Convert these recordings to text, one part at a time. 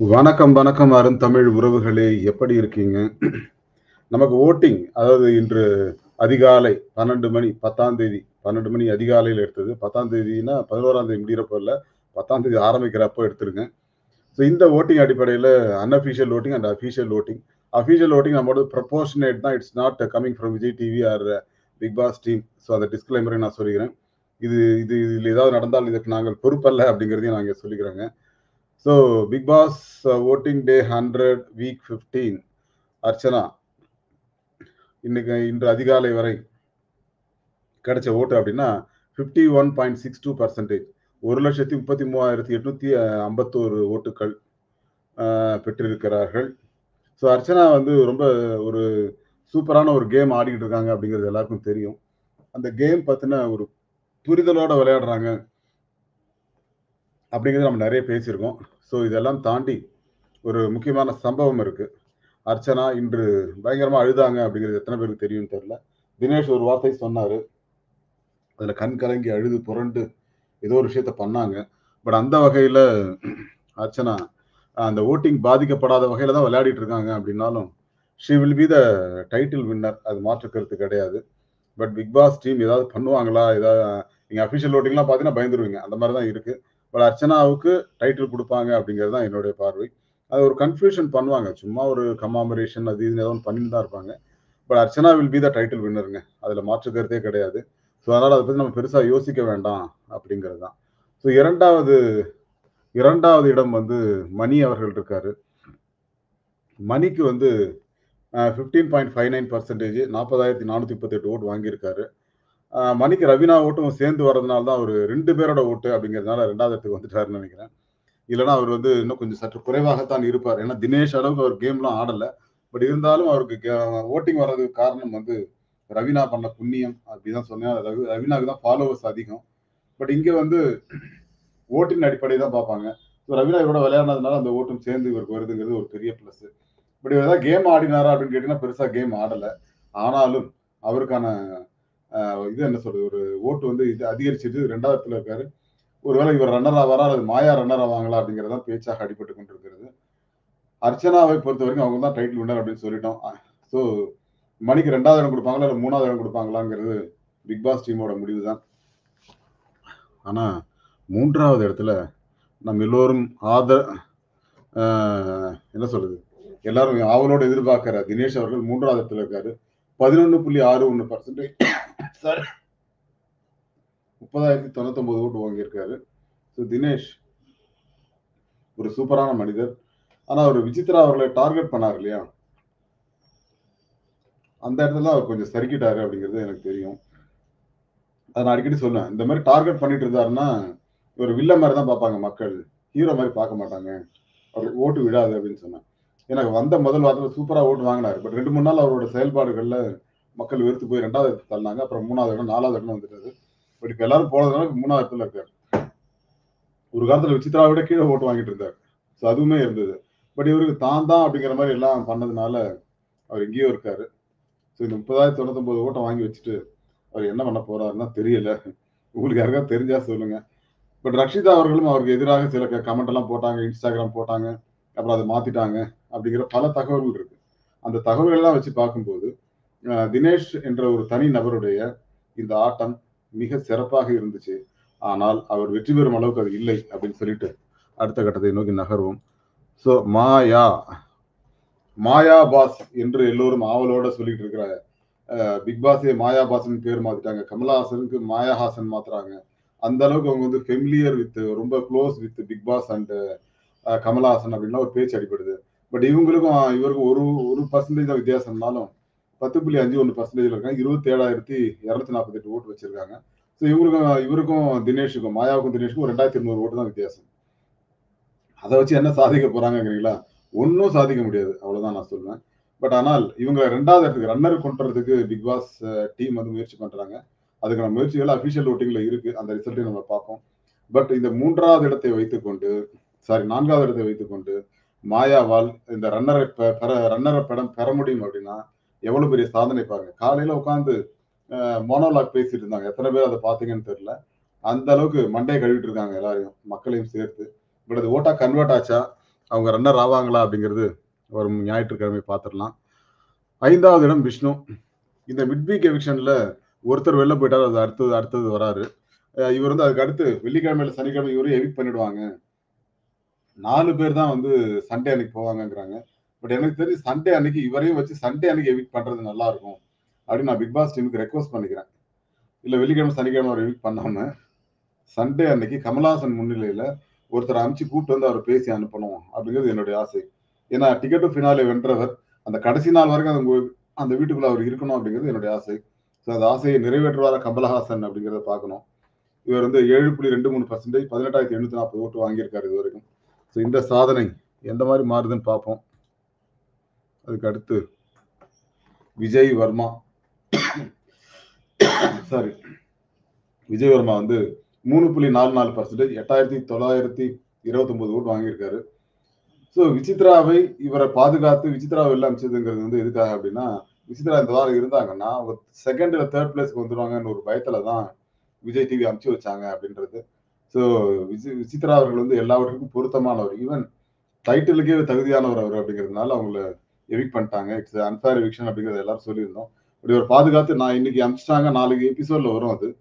வணக்கம் வணக்கம் அருந்தமிழ் உறவுகளே எப்படி இருக்கீங்க நமக்கு ஓட்டிங் அதாவது இன்று அதிகாலை பன்னெண்டு மணி பத்தாம் தேதி பன்னெண்டு மணி அதிகாலையில் எடுத்தது பத்தாம் தேதினா பதினோராம் தேதி முடிகிறப்போ இல்லை பத்தாம் தேதி ஆரம்பிக்கிறப்போ எடுத்துருங்க ஸோ இந்த ஓட்டிங் அடிப்படையில் unofficial voting and official voting official voting நம்மளோட ப்ரப்போர்ஷனேட் தான் it's not coming from Vijay TV or Bigg Boss team so அந்த டிஸ்கிளைமரை நான் சொல்லிக்கிறேன் இது இது இதில் ஏதாவது நடந்தால் இதுக்கு நாங்கள் பொறுப்பல்ல அப்படிங்கிறதையும் நாங்கள் சொல்லிக்கிறோங்க so Bigg Boss voting day hundred week fifteen Archana இன்னைக்கு இன்று அதிகாலை வரை கிடைச்ச ஓட்டு அப்படின்னா fifty one point six two percentage ஒரு லட்சத்தி முப்பத்தி மூவாயிரத்தி எட்நூத்தி ஐம்பத்தோரு ஓட்டுகள் பெற்றிருக்கிறார்கள் ஸோ அர்ச்சனா வந்து ரொம்ப ஒரு சூப்பரான ஒரு கேம் ஆடிக்கிட்டு இருக்காங்க அப்படிங்கிறது எல்லாருக்கும் தெரியும் அந்த கேம் பற்றின ஒரு புரிதலோட விளையாடுறாங்க அப்படிங்கிறது நம்ம நிறைய பேசியிருக்கோம் ஸோ இதெல்லாம் தாண்டி ஒரு முக்கியமான சம்பவம் இருக்கு அர்ச்சனா இன்று பயங்கரமா அழுதாங்க அப்படிங்கிறது எத்தனை பேருக்கு தெரியும்னு தெரியல தினேஷ் ஒரு வார்த்தை சொன்னாரு அதுல கண் கலங்கி அழுது புரண்டு ஏதோ ஒரு விஷயத்த பண்ணாங்க பட் அந்த வகையில அர்ச்சனா அந்த ஓட்டிங் பாதிக்கப்படாத வகையில தான் விளையாடிட்டு இருக்காங்க அப்படின்னாலும் she will be the title winner அது மாற்று கருத்து கிடையாது பட் பிக் பாஸ் டீம் ஏதாவது பண்ணுவாங்களா ஏதாவது நீங்க அஃபிஷியல் ஓட்டிங்லாம் பார்த்தீங்கன்னா பயந்துருவீங்க அந்த மாதிரி தான் இருக்கு பட் அர்ச்சனாவுக்கு டைட்டில் கொடுப்பாங்க அப்படிங்கிறது தான் என்னுடைய பார்வை அது ஒரு கன்ஃபியூஷன் பண்ணுவாங்க சும்மா ஒரு கமாமரேஷன் அது இது ஏதோ பண்ணிட்டு தான் இருப்பாங்க but Archana will be the title வின்னருங்க அதில் மாற்று கருத்தே கிடையாது ஸோ அதனால் அதை பற்றி நம்ம பெருசாக யோசிக்க வேண்டாம் அப்படிங்கிறது தான் ஸோ இரண்டாவது இரண்டாவது இடம் வந்து மணி அவர்கள் இருக்காரு மணிக்கு வந்து fifteen point five nine percentage நாற்பதாயிரத்தி நானூற்றி முப்பத்தெட்டு ஓட்டு வாங்கியிருக்காரு மணிக்கு ரவீனா ஓட்டும் சேர்ந்து வர்றதுனால தான் அவர் ரெண்டு பேரோட ஓட்டு அப்படிங்கிறதுனால ரெண்டாவது இடத்துக்கு வந்துட்டாருன்னு நினைக்கிறேன் இல்லைன்னா அவர் வந்து இன்னும் கொஞ்சம் சற்று குறைவாகத்தான் இருப்பார் ஏன்னா தினேஷ் அளவுக்கு அவர் கேம்லாம் ஆடலை பட் இருந்தாலும் அவருக்கு ஓட்டிங் வர்றதுக்கு காரணம் வந்து ரவீனா பண்ண புண்ணியம் அப்படிதான் சொன்னேன் ரவி ரவீனாவுக்கு தான் ஃபாலோவர்ஸ் அதிகம் பட் இங்கே வந்து ஓட்டின் அடிப்படை தான் பார்ப்பாங்க ஸோ ரவீனா இவரோட விளையாடுனதுனால அந்த ஓட்டும் சேர்ந்து இவருக்கு வருதுங்கிறது ஒரு பெரிய ப்ளஸ் பட் இவர் ஏதாவது கேம் ஆடினாரா அப்படின்னு கேட்டீங்கன்னா பெருசாக கேம் ஆடலை ஆனாலும் அவருக்கான இது என்ன சொல்றது ஒரு ஓட்டு வந்து இது அதிகரிச்சுட்டு ரெண்டாவது இடத்துல இருக்காரு ஒருவேளை இவர் ரன்னர் ஆவாரா அல்லது மாயா ரன்னர் ஆவாங்களா அப்படிங்கிறதா பேச்சாக அடிபட்டு கொண்டிருக்கிறது அர்ச்சனாவை பொறுத்த வரைக்கும் அவங்க தான் டைட்டில் வின்னர் அப்படின்னு சொல்லிட்டோம் ஸோ மணிக்கு ரெண்டாவது இடம் கொடுப்பாங்களா இல்லை மூணாவது இடம் கொடுப்பாங்களாங்கிறது பிக் பாஸ் டீமோட முடிவு தான் ஆனால் மூன்றாவது இடத்துல நம்ம எல்லோரும் ஆதர என்ன சொல்றது எல்லாரும் ஆவலோடு எதிர்பார்க்கிற தினேஷ் அவர்கள் மூன்றாவது இடத்துல இருக்காரு பதினொன்று புள்ளி ஆறு ஒன்று பர்சன்டேஜ் சார் முப்பதாயிரத்தி தொண்ணூத்தொன்பது ஓட்டு வாங்கியிருக்காரு ஸோ தினேஷ் ஒரு சூப்பரான மனிதர் ஆனால் அவர் விசித்ரா அவர்களை டார்கெட் பண்ணார் இல்லையா அந்த இடத்துல அவர் கொஞ்சம் சறுக்கிட்டாரு அப்படிங்கிறது எனக்கு தெரியும் அதை நான் அடிக்கடி சொன்னேன் இந்த மாதிரி டார்கெட் பண்ணிட்டு இருந்தாருன்னா ஒரு வில்ல மாதிரி தான் பார்ப்பாங்க மக்கள் ஹீரோ மாதிரி பார்க்க மாட்டாங்க அவர் ஓட்டு விடாது அப்படின்னு சொன்னேன் எனக்கு வந்த முதல் வாரத்தில் சூப்பராக ஓட்டு வாங்கினார் பட் ரெண்டு மூணு நாள் அவரோட செயல்பாடுகளில் மக்கள் வெறுத்து போய் ரெண்டாவது இடத்துல தள்ளினாங்க அப்புறம் மூணாவது இடம் நாலாவது இடம் வந்துட்டாரு பட் இப்போ எல்லாரும் போனதுனால மூணாவது இடத்துல இருக்காரு ஒரு காலத்தில் விசித்ரா விட கீழே ஓட்டு வாங்கிட்டு இருந்தார் ஸோ அதுவுமே இருந்தது பட் இவருக்கு தான் தான் அப்படிங்கிற மாதிரி எல்லாம் பண்ணதுனால அவர் எங்கேயோ இருக்காரு ஸோ இந்த முப்பதாயிரத்தி தொண்ணூத்தொம்பது ஓட்டை வாங்கி வச்சுட்டு அவர் என்ன பண்ண போறாருன்னா தெரியல உங்களுக்கு யாருக்காவது தெரிஞ்சா சொல்லுங்க பட் ரக்ஷிதா அவர்களும் அவருக்கு எதிராக சில கமெண்ட் எல்லாம் போட்டாங்க இன்ஸ்டாகிராம் போட்டாங்க அப்புறம் அதை மாத்திட்டாங்க அப்படிங்கிற பல தகவல்கள் இருக்கு அந்த தகவல்கள் எல்லாம் வச்சு பார்க்கும்போது தினேஷ் என்ற ஒரு தனி நபருடைய இந்த ஆட்டம் மிக சிறப்பாக இருந்துச்சு ஆனால் அவர் வெற்றி பெறும் அளவுக்கு அது இல்லை அப்படின்னு சொல்லிட்டு அடுத்த கட்டத்தை நோக்கி நகர்வோம் ஸோ மாயா மாயா பாஸ் என்று எல்லோரும் ஆவலோட சொல்லிட்டு இருக்கிற பிக் பாஸே மாயா பாஸ்ன்னு பேர் மாத்திட்டாங்க கமலஹாசனுக்கு மாயாஹாசன் மாத்துறாங்க அந்த அளவுக்கு அவங்க வந்து ஃபெமிலியர் வித் ரொம்ப close with Bigg Boss and Kamal Haasan அப்படின்லாம் ஒரு பேச்சு அடிப்படுது பட் இவங்களுக்கும் இவருக்கும் ஒரு ஒரு பர்சன்டேஜ் தான் வித்தியாசம்னாலும் பத்து புள்ளி அஞ்சு ஒன்று பர்சன்டேஜ் இருக்காங்க இருபத்தி ஏழாயிரத்தி இரநூத்தி நாற்பத்தெட்டு ஓட்டு வச்சிருக்காங்க ஸோ இவங்களுக்கும் இவருக்கும் தினேஷுக்கும் மாயாவுக்கும் தினேஷுக்கும் ரெண்டாயிரத்தி இருநூறு ஓட்டு தான் வித்தியாசம் அதை வச்சு என்ன சாதிக்க போறாங்கிறீங்களா ஒன்றும் சாதிக்க முடியாது அவ்வளவுதான் நான் சொல்லுவேன் பட் ஆனால் இவங்க ரெண்டாவது இடத்துக்கு ரன்னர் கொண்டுறதுக்கு பிக் பாஸ் டீம் வந்து முயற்சி பண்றாங்க அதுக்கான முயற்சிகள் அபிஷியல் ஓட்டிங்ல இருக்கு அந்த ரிசல்ட்டையும் நம்ம பார்ப்போம் பட் இந்த மூன்றாவது இடத்தை வைத்துக்கொண்டு சாரி நான்காவது இடத்தை வைத்துக்கொண்டு மாயாவால் இந்த ரன்னரை பெற ரன்னரை படம் பெற முடியும் அப்படின்னா எவ்வளவு பெரிய சாதனை பாருங்க காலையில உட்காந்து மோனோலாக் பேசிட்டு இருந்தாங்க எத்தனை பேர் அதை பாத்தீங்கன்னு தெரியல அந்த அளவுக்கு மண்டையை கழுவிட்டு இருக்காங்க எல்லாரையும் மக்களையும் சேர்த்து பட் அது ஓட்டா கன்வெர்ட் ஆச்சா அவங்க ரன்னர் ஆவாங்களா அப்படிங்கிறது வரும் ஞாயிற்றுக்கிழமை பார்த்துடலாம் ஐந்தாவது இடம் விஷ்ணு இந்த மிட் வீக் எவிக்ஷன்ல ஒருத்தர் வெளில போயிட்டார் அது அடுத்தது அடுத்தது வராரு அஹ் இவர் வந்து அதுக்கு அடுத்து வெள்ளிக்கிழமையில சனிக்கிழமை இவரும் எவிக் பண்ணிடுவாங்க நாலு பேர் தான் வந்து சண்டே அன்னைக்கு போவாங்கங்கிறாங்க பட் எனக்கு தெரிஞ்சு சண்டே அன்னைக்கு இவரையும் வச்சு சண்டே அன்னைக்கு எவிக் பண்றது நல்லா இருக்கும் அப்படின்னு நான் பிக் பாஸ் டீமுக்கு ரெக்வஸ்ட் பண்ணிக்கிறேன் இல்ல வெள்ளிக்கிழமை சனிக்கிழமை அவர் எவிக் பண்ணாம சண்டே அன்னைக்கு கமலஹாசன் முன்னிலையில ஒருத்தர் அனுப்பிச்சு கூப்பிட்டு வந்து அவர் பேசி அனுப்பணும் அப்படிங்கிறது என்னுடைய ஆசை ஏன்னா டிக்கெட்டு ஃபினாலே வென்றவர் அந்த கடைசி நாள் வரைக்கும் அந்த உங்க- அந்த வீட்டுக்குள்ள அவர் இருக்கணும் அப்படிங்கிறது என்னுடைய ஆசை ஸோ அந்த ஆசையை நிறைவேற்றுவாரா கமலஹாசன் அப்படிங்கிறத பார்க்கணும் இவர் வந்து ஏழு புள்ளி ரெண்டு மூணு பர்சன்டேஜ் பதினெட்டாயிரத்தி எண்ணூத்தி நாற்பது ஓட்டு வாங்கியிருக்காரு இது வரைக்கும் ஸோ இந்த சாதனை எந்த மாதிரி மாறுதுன்னு பார்ப்போம் அதுக்கு அடுத்து விஜய் வர்மா சாரி விஜய் வர்மா வந்து மூணு புள்ளி நாலு நாலு பர்சன்டேஜ் எட்டாயிரத்தி தொள்ளாயிரத்தி இருபத்தொன்பது ஓட்டு வாங்கியிருக்காரு ஸோ விசித்ராவை இவரை பாதுகாத்து விசித்ராவை வெளில அமைச்சதுங்கிறது வந்து எதுக்காக அப்படின்னா விசித்ரா இந்த வாரம் இருந்தாங்கன்னா அவங்க செகண்ட் இல்லை தேர்ட் பிளேஸ்க்கு வந்துடுவாங்கன்னு ஒரு பயத்துல தான் விஜய் டிவி அமுச்சு வச்சாங்க அப்படின்றது ஸோ விஜய் விசித்ரா அவர்கள் வந்து எல்லாவற்றுக்கும் பொருத்தமானவர் ஈவன் டைட்டிலுக்கே தகுதியானவர் அவர் அப்படிங்கிறதுனால அவங்கள எவிக் பண்ணிட்டாங்க இட்ஸ் அன்ஃபேர் எவிக்ஷன் அப்படிங்கிறத எல்லாரும் சொல்லியிருந்தோம் அப்படி ஒரு பாதுகாத்து நான் இன்னைக்கு அமிச்சிட்டாங்க நாளைக்கு எபிசோட்ல வரும் அது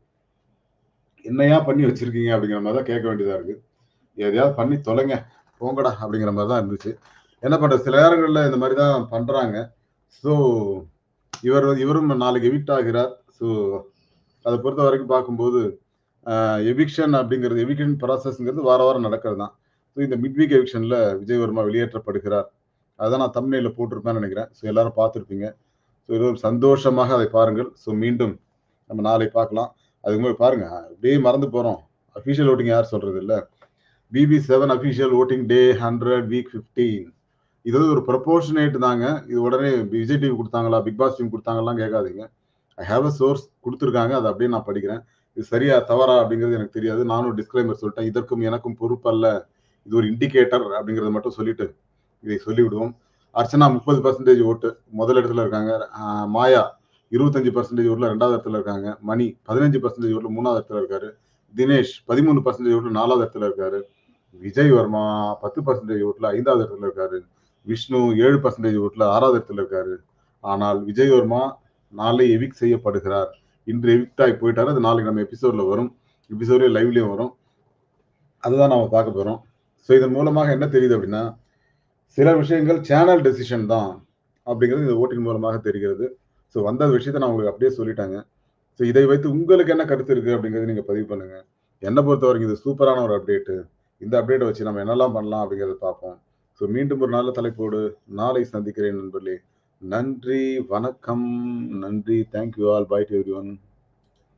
என்னையா பண்ணி வச்சிருக்கீங்க அப்படிங்கிற மாதிரி தான் கேட்க வேண்டியதா இருக்கு எதையாவது பண்ணி தொலைங்க போங்கடா அப்படிங்கிற மாதிரி தான் இருந்துச்சு என்ன பண்றது சில நேரங்களில் இந்த மாதிரி தான் பண்றாங்க ஸோ இவர் வந்து- இவரும் நாளைக்கு எவிக்ட் ஆகிறார் ஸோ அதை பொறுத்த வரைக்கும் பார்க்கும்போது எவிக்ஷன் அப்படிங்கிறது எவிக்ஷன் ப்ராசஸ்ங்கிறது வார வாரம் நடக்கிறது தான் ஸோ இந்த மிட் வீக் எவிக்ஷன்ல விஜய் வர்மா வெளியேற்றப்படுகிறார் அதான் நான் தம்னையில போட்டிருப்பேன்னு நினைக்கிறேன் ஸோ எல்லாரும் பார்த்துருப்பீங்க ஸோ இது ஒரு சந்தோஷமாக அதை பாருங்கள் ஸோ மீண்டும் நம்ம நாளை பார்க்கலாம் அதுக்கு முன்னாடி பாருங்க அப்படியே மறந்து போறோம் அஃபீஷியல் ஓட்டிங் யார் சொல்றது இல்ல BB seven official voting day hundred week fifteen இது வந்து ஒரு ப்ரொபோர்ஷனேட் தாங்க இது உடனே விஜய் டிவி கொடுத்தாங்களா பிக் பாஸ் டீம் கொடுத்தாங்கலாம் கேட்காதீங்க ஐ ஹாவ் அ சோர்ஸ் கொடுத்துருக்காங்க அதை அப்படியே நான் படிக்கிறேன் இது சரியா தவறா அப்படிங்கிறது எனக்கு தெரியாது நானும் டிஸ்க்ளைமர் சொல்லிட்டேன் இதற்கும் எனக்கும் பொறுப்பல்ல இது ஒரு இண்டிகேட்டர் அப்படிங்கறத மட்டும் சொல்லிட்டு இதை சொல்லிவிடுவோம் அர்ச்சனா முப்பது பர்சன்டேஜ் ஓட்டு முதல் இடத்துல இருக்காங்க ஆஹ் மாயா இருபத்தஞ்சு பர்சன்டேஜ் ஓட்டுல ரெண்டாவது இடத்துல இருக்காங்க மணி பதினஞ்சு பர்சன்டேஜ் ஓட்டுல மூணாவது இடத்துல இருக்காரு தினேஷ் பதிமூணு பர்சன்டேஜ் ஓட்டுல நாலாவது இடத்துல இருக்காரு விஜய் வர்மா பத்து பர்சன்டேஜ் ஓட்டுல ஐந்தாவது இடத்துல இருக்காரு விஷ்ணு ஏழு பர்சன்டேஜ் ஓட்டுல ஆறாவது இடத்துல இருக்காரு ஆனால் விஜய் வர்மா நாளை எவிக் செய்யப்படுகிறார் இன்று எவிக்ட் ஆகி போயிட்டாரு அது நாளைக்கு நம்ம எபிசோட்ல வரும் எபிசோட்லயும் லைவ்லயும் வரும் அதுதான் நாம பார்க்க போறோம் ஸோ இதன் மூலமாக என்ன தெரியுது அப்படின்னா சில விஷயங்கள் சேனல் டெசிஷன் தான் அப்படிங்கிறது இந்த ஓட்டின் மூலமாக தெரிகிறது ஸோ வந்த விஷயத்த நான் உங்களுக்கு அப்படியே சொல்லிட்டாங்க ஸோ இதை வைத்து உங்களுக்கு என்ன கருத்து இருக்கு அப்படிங்கிறது நீங்க பதிவு பண்ணுங்க என்னை பொறுத்த வரைக்கும் இது சூப்பரான ஒரு அப்டேட்டு இந்த அப்டேட்டை வச்சு நம்ம என்னெல்லாம் பண்ணலாம் அப்படிங்கிறத பார்ப்போம் ஸோ மீண்டும் ஒரு நல்ல தலைப்போடு நாளை சந்திக்கிறேன் நண்பர்களே நன்றி வணக்கம் நன்றி thank you all bye to every one